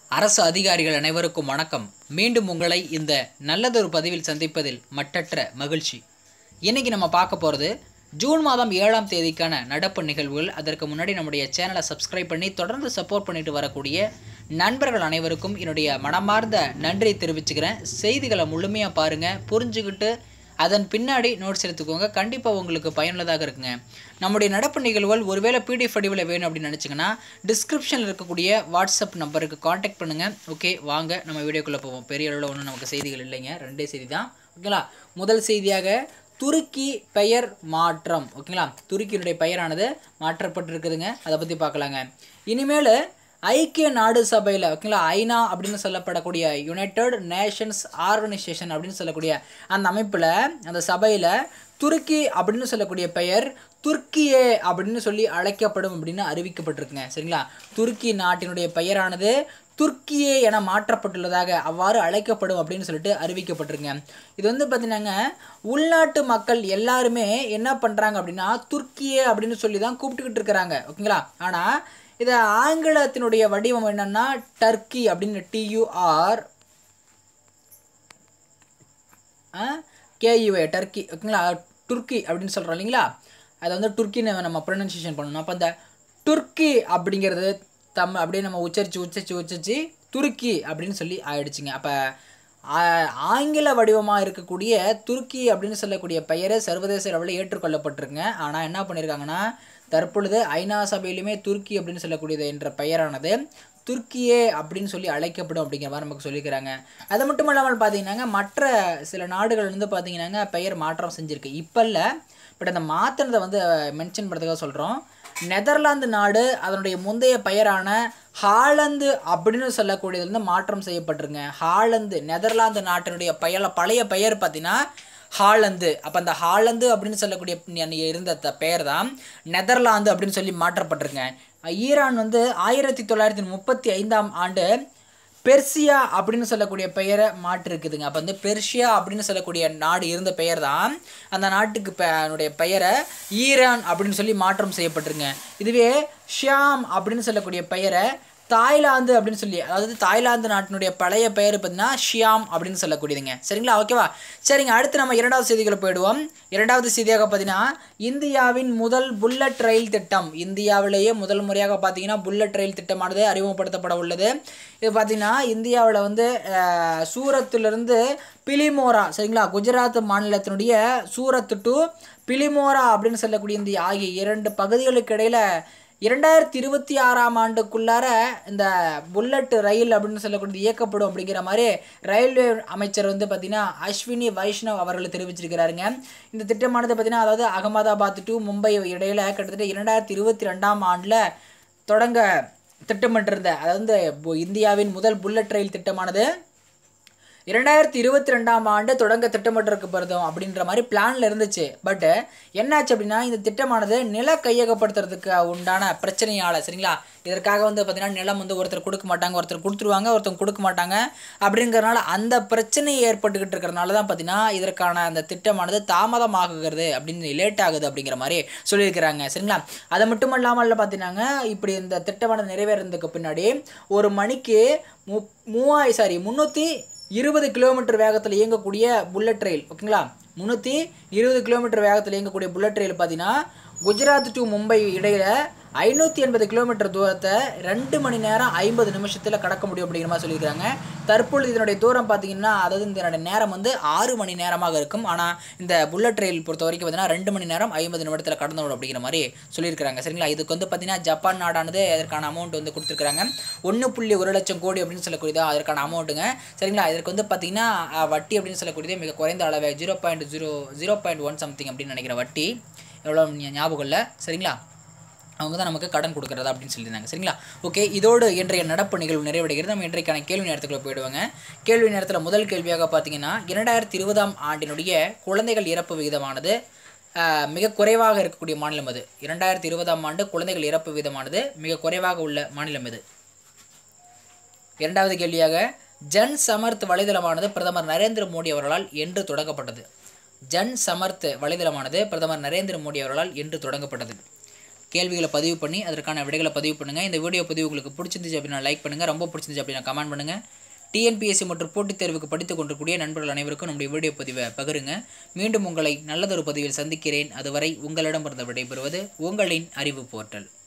அரசு அதிகாரிகள் அனைவருக்கும் வணக்கம் மீண்டும் உங்களை இந்த நல்லதொரு பதிவில் சந்திப்பதில் மட்டற்ற மகிழ்ச்சி இன்னைக்கு நம்ம பார்க்க போகிறது ஜூன் மாதம் ஏழாம் தேதிக்கான நடப்பு நிகழ்வுகள் அதற்கு முன்னாடி நம்முடைய சேனலை சப்ஸ்கிரைப் பண்ணி தொடர்ந்து சப்போர்ட் பண்ணிட்டு வரக்கூடிய நண்பர்கள் அனைவருக்கும் என்னுடைய மனமார்ந்த நன்றியை தெரிவிச்சுக்கிறேன் செய்திகளை முழுமையாக பாருங்கள் புரிஞ்சுக்கிட்டு அதன் பின்னாடி நோட்ஸ் எடுத்துக்கோங்க கண்டிப்பாக உங்களுக்கு பயனுள்ளதாக இருக்குங்க நம்முடைய நடப்பு நிகழ்வுகள் ஒருவேளை பிடிஎஃப் வடிவில் வேணும் அப்படின்னு நினச்சிங்கன்னா டிஸ்கிரிப்ஷனில் இருக்கக்கூடிய வாட்ஸ்அப் நம்பருக்கு காண்டாக்ட் பண்ணுங்கள் ஓகே வாங்க நம்ம வீடியோக்குள்ளே போவோம் பெரிய அளவில் ஒன்றும் நமக்கு செய்திகள் இல்லைங்க ரெண்டே செய்தி தான் ஓகேங்களா முதல் செய்தியாக துருக்கி பெயர் மாற்றம் ஓகேங்களா துருக்கியினுடைய பெயரானது மாற்றப்பட்டிருக்குதுங்க அதை பற்றி பார்க்கலாங்க இனிமேல் ஐக்கிய நாடு சபையில் ஓகேங்களா ஐநா அப்படின்னு சொல்லப்படக்கூடிய யுனைடெட் நேஷன்ஸ் ஆர்கனைசேஷன் அப்படின்னு சொல்லக்கூடிய அந்த அமைப்பில் அந்த சபையில் துருக்கி அப்படின்னு சொல்லக்கூடிய பெயர் துர்க்கியே அப்படின்னு சொல்லி அழைக்கப்படும் அப்படின்னு அறிவிக்கப்பட்டிருக்குங்க சரிங்களா துருக்கி நாட்டினுடைய பெயரானது துர்க்கியே என மாற்றப்பட்டுள்ளதாக அவ்வாறு அழைக்கப்படும் அப்படின்னு சொல்லிட்டு அறிவிக்கப்பட்டிருங்க இது வந்து பார்த்தீங்கன்னாங்க உள்நாட்டு மக்கள் எல்லாருமே என்ன பண்ணுறாங்க அப்படின்னா துர்க்கியே அப்படின்னு சொல்லி தான் கூப்பிட்டுக்கிட்டு இருக்கிறாங்க ஓகேங்களா ஆனால் இது ஆங்கிலத்தினுடைய வடிவம் என்னன்னா டர்க்கி அப்படின்னு டியூஆர் கேயூஏ டர்க்கி ஓகேங்களா துர்க்கி அப்படின்னு சொல்கிறோம் இல்லைங்களா அதை வந்து துர்க்கின்னு நம்ம ப்ரொனன்சியேஷன் பண்ணணும் அப்போ அந்த துர்க்கி அப்படிங்கிறது தம் அப்படியே நம்ம உச்சரித்து உச்சரித்து உச்சரித்து துருக்கி அப்படின்னு சொல்லி ஆயிடுச்சுங்க அப்போ ஆங்கில வடிவமாக இருக்கக்கூடிய துருக்கி அப்படின்னு சொல்லக்கூடிய பெயரை சர்வதேச அளவில் ஏற்றுக்கொள்ளப்பட்டிருக்குங்க ஆனால் என்ன பண்ணியிருக்காங்கன்னா தற்பொழுது ஐநா சபையிலுமே துருக்கி அப்படின்னு சொல்லக்கூடியது என்ற பெயரானது துர்க்கியே அப்படின்னு சொல்லி அழைக்கப்படும் அப்படிங்கிற மாதிரி நமக்கு சொல்லிக்கிறாங்க அது மட்டும் இல்லாமல் பார்த்தீங்கன்னாங்க மற்ற சில நாடுகள் வந்து பார்த்தீங்கன்னாங்க பெயர் மாற்றம் செஞ்சுருக்கு இப்போ இல்லை பட் அந்த மாற்றினதை வந்து மென்ஷன் பண்ணுறதுக்காக சொல்கிறோம் நெதர்லாந்து நாடு அதனுடைய முந்தைய பெயரான ஹாலந்து அப்படின்னு சொல்லக்கூடியது வந்து மாற்றம் செய்யப்பட்டிருங்க ஹாலந்து நெதர்லாந்து நாட்டினுடைய பெயர் பழைய பெயர் பார்த்தீங்கன்னா ஹாலந்து அப்போ அந்த ஹாலந்து அப்படின்னு சொல்லக்கூடிய இருந்த பெயர் தான் நெதர்லாந்து அப்படின்னு சொல்லி மாற்றப்பட்டிருங்க ஈரான் வந்து ஆயிரத்தி தொள்ளாயிரத்தி முப்பத்தி ஐந்தாம் ஆண்டு பெர்சியா அப்படின்னு சொல்லக்கூடிய பெயரை மாற்றிருக்குதுங்க அப்போ வந்து பெர்ஷியா அப்படின்னு சொல்லக்கூடிய நாடு இருந்த பெயர் தான் அந்த நாட்டுக்கு அதனுடைய பெயரை ஈரான் அப்படின்னு சொல்லி மாற்றம் செய்யப்பட்டிருங்க இதுவே ஷியாம் அப்படின்னு சொல்லக்கூடிய பெயரை தாய்லாந்து அப்படின்னு சொல்லி அதாவது தாய்லாந்து நாட்டினுடைய பழைய பெயர் பார்த்தீங்கன்னா ஷியாம் அப்படின்னு சொல்லக்கூடியதுங்க சரிங்களா ஓகேவா சரிங்க அடுத்து நம்ம இரண்டாவது செய்திகளை போயிடுவோம் இரண்டாவது செய்தியாக பார்த்தீங்கன்னா இந்தியாவின் முதல் புல்லட் ரயில் திட்டம் இந்தியாவிலேயே முதல் முறையாக பார்த்தீங்கன்னா புல்லட் ரயில் திட்டமானது அறிமுகப்படுத்தப்பட உள்ளது இது பார்த்தீங்கன்னா இந்தியாவில் வந்து சூரத்துலேருந்து பிலிமோரா சரிங்களா குஜராத் மாநிலத்தினுடைய சூரத்து டு பிலிமோரா அப்படின்னு சொல்லக்கூடிய இந்த ஆகிய இரண்டு பகுதிகளுக்கு இடையில் இரண்டாயிரத்தி இருபத்தி ஆறாம் ஆண்டுக்குள்ளார இந்த புல்லட் ரயில் அப்படின்னு சொல்லக்கூடியது இயக்கப்படும் அப்படிங்கிற மாதிரி ரயில்வே அமைச்சர் வந்து பார்த்திங்கன்னா அஸ்வினி வைஷ்ணவ் அவர்கள் தெரிவிச்சிருக்கிறாருங்க இந்த திட்டமானது பார்த்திங்கன்னா அதாவது அகமதாபாத் டு மும்பை இடையில் கிட்டத்தட்ட இரண்டாயிரத்தி இருபத்தி ரெண்டாம் ஆண்டில் தொடங்க திட்டமிட்டிருந்த அதாவது இந்தியாவின் முதல் புல்லட் ரயில் திட்டமானது இரண்டாயிரத்தி இருபத்தி ரெண்டாம் ஆண்டு தொடங்க திட்டமிட்டிருக்கப்படுதும் அப்படின்ற மாதிரி பிளானில் இருந்துச்சு பட்டு என்னாச்சு அப்படின்னா இந்த திட்டமானது நில கையகப்படுத்துறதுக்கு உண்டான பிரச்சனையால் சரிங்களா இதற்காக வந்து பார்த்திங்கன்னா நிலம் வந்து ஒருத்தர் கொடுக்க மாட்டாங்க ஒருத்தர் கொடுத்துருவாங்க ஒருத்தர் கொடுக்க மாட்டாங்க அப்படிங்கிறனால அந்த பிரச்சனை ஏற்பட்டுக்கிட்டு இருக்கிறனால தான் பார்த்தீங்கன்னா இதற்கான அந்த திட்டமானது தாமதமாகுகிறது அப்படின்னு லேட் ஆகுது அப்படிங்கிற மாதிரி சொல்லியிருக்கிறாங்க சரிங்களா அது மட்டும் இல்லாமல் பார்த்தீங்கன்னா இப்படி இந்த திட்டமானது நிறைவேறதுக்கு பின்னாடி ஒரு மணிக்கு மு மூவாய் சாரி முந்நூற்றி இருபது கிலோமீட்டர் வேகத்தில் இயங்கக்கூடிய புல்லட் ரயில் ஓகேங்களா முந்நூற்றி இருபது கிலோமீட்டர் வேகத்தில் இயங்கக்கூடிய புல்லட் ரயில் பார்த்தீங்கன்னா குஜராத் டு மும்பை இடையில் ஐநூற்றி எண்பது கிலோமீட்டர் தூரத்தை ரெண்டு மணி நேரம் ஐம்பது நிமிஷத்தில் கடக்க முடியும் அப்படிங்கிற மாதிரி சொல்லியிருக்காங்க தற்பொழுது இதனுடைய தூரம் பார்த்தீங்கன்னா அதாவது இதனுடைய நேரம் வந்து ஆறு மணி நேரமாக இருக்கும் ஆனால் இந்த புல்லட் ரயில் பொறுத்த வரைக்கும் பார்த்தீங்கன்னா ரெண்டு மணி நேரம் ஐம்பது நிமிடத்தில் கடந்து விடும் அப்படிங்கிற மாதிரி சொல்லியிருக்காங்க சரிங்களா இதுக்கு வந்து பார்த்தீங்கன்னா ஜப்பான் நாடானது அதற்கான அமௌண்ட் வந்து கொடுத்துருக்காங்க ஒன்று புள்ளி ஒரு லட்சம் கோடி அப்படின்னு சொல்லக்கூடியதா அதற்கான அமௌண்ட்டுங்க சரிங்களா இதற்கு வந்து பார்த்தீங்கன்னா வட்டி அப்படின்னு சொல்லக்கூடியது மிக குறைந்த அளவு zero point zero zero point one something அப்படின்னு நினைக்கிற வட்டி எவ்வளோ ஞாபகம் இல்லை சரிங்களா அவங்க தான் நமக்கு கடன் கொடுக்குறதா அப்படின்னு சொல்லியிருந்தாங்க சரிங்களா ஓகே இதோடு இன்றைய நடப்பு நிகழ்வு நிறைவடைகிறது நம்ம இன்றைக்கான கேள்வி நேரத்துக்குள்ள போயிடுவாங்க கேள்வி நேரத்தில் முதல் கேள்வியாக பார்த்தீங்கன்னா இரண்டாயிரத்தி இருபதாம் ஆண்டினுடைய குழந்தைகள் இறப்பு விகிதமானது மிக குறைவாக இருக்கக்கூடிய மாநிலம் அது இரண்டாயிரத்தி இருபதாம் ஆண்டு குழந்தைகள் இறப்பு விகிதமானது மிக குறைவாக உள்ள மாநிலம் இது இரண்டாவது கேள்வியாக ஜன் சமர்த் வலைதளமானது பிரதமர் நரேந்திர மோடி அவர்களால் என்று தொடங்கப்பட்டது ஜன் சமர்த் வலைதளமானது பிரதமர் நரேந்திர மோடி அவர்களால் என்று தொடங்கப்பட்டது கேள்விகளை பதிவு பண்ணி அதற்கான விடைகளை பதிவு பண்ணுங்கள் இந்த வீடியோ பதிவு உங்களுக்கு பிடிச்சிருந்துச்சு அப்படின்னா லைக் பண்ணுங்கள் ரொம்ப பிடிச்சிருந்துச்சு அப்படின்னா கமெண்ட் பண்ணுங்கள் டிஎன்பிஎஸ்சி மற்றும் போட்டித் தேர்வுக்கு படித்துக் கொண்டிருக்கூடிய நண்பர்கள் அனைவருக்கும் நம்முடைய வீடியோ பதிவை பகிருங்க மீண்டும் உங்களை நல்லதொரு பதிவில் சந்திக்கிறேன் அதுவரை உங்களிடமிருந்து விடைபெறுவது உங்களின் அறிவு போர்ட்டல்